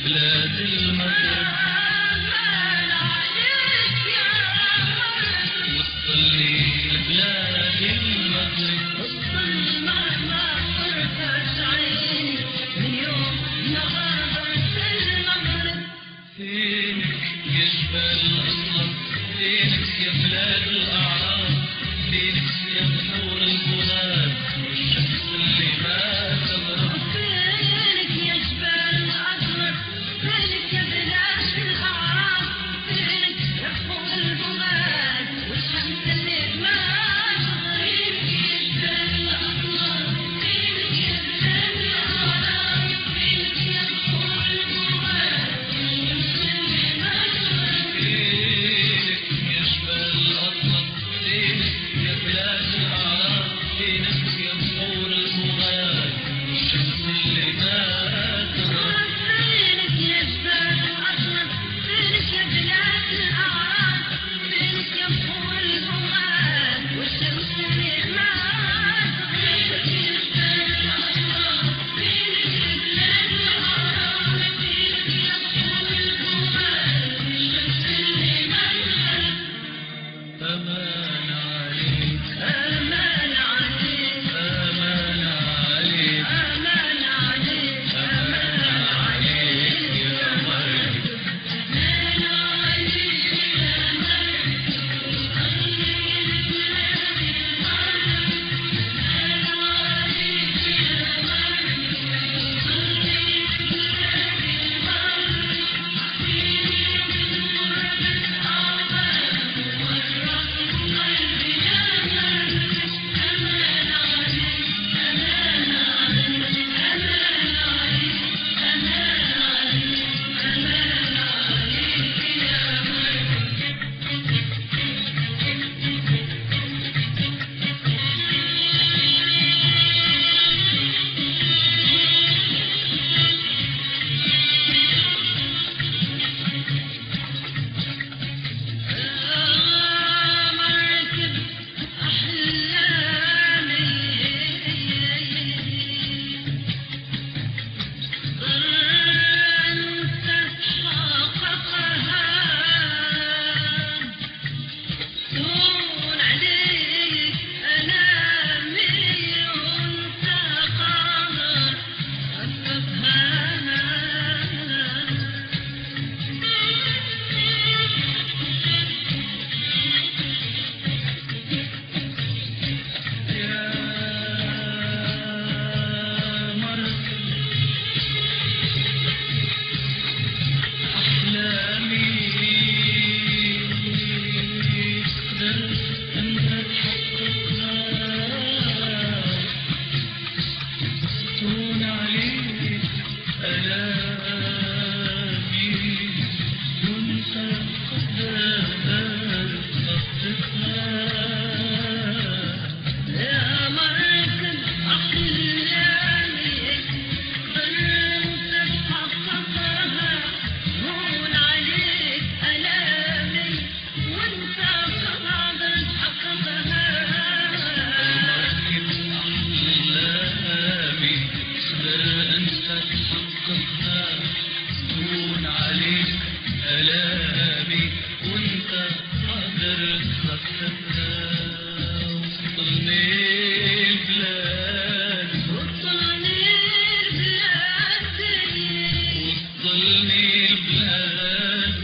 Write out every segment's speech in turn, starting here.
بلاد المغرب وصلني لبلاد المغرب فينك يا جبال الأصل فينك يا بلاد الأعراب فينك يا بحور البلاد والشمس اللي ما تغرب فينك يا جبال الأطلس فينك يا بلاد الأعراب فينك يا بحور البلاد والشمس اللي ما تغرب أمان عليك أمان عليك أمان عليك يا مريم يا مركب أحلامي تقدر أنت تحققها تهون عليك آلامي وأنت تقدر تخطفها مركب أحلامي تقدر أنت تحققها تهون عليك آلامي وأنت قادر تخطفها وصلني البلاد وصلني البلاد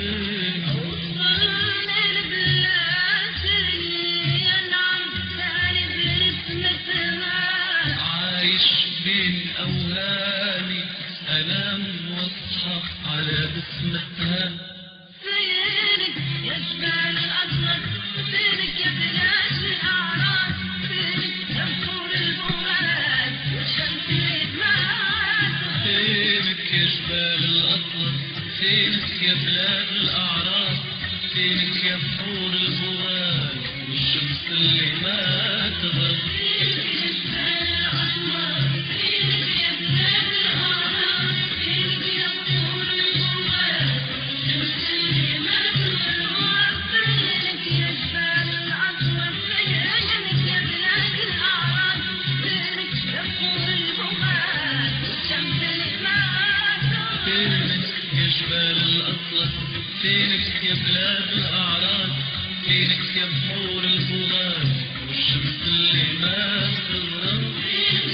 عايش بين أوهامي أنام واصحى على بسمتها فينك يا جبال الأطلس فينك يا بلاد الأعراس فينك يا بحور البواد والشمس اللي ما تغرب فينك يا جبال الأطلس فينك يا بلاد الأعراض فينك يا بحور الفؤاد والشمس اللي ما بتغرب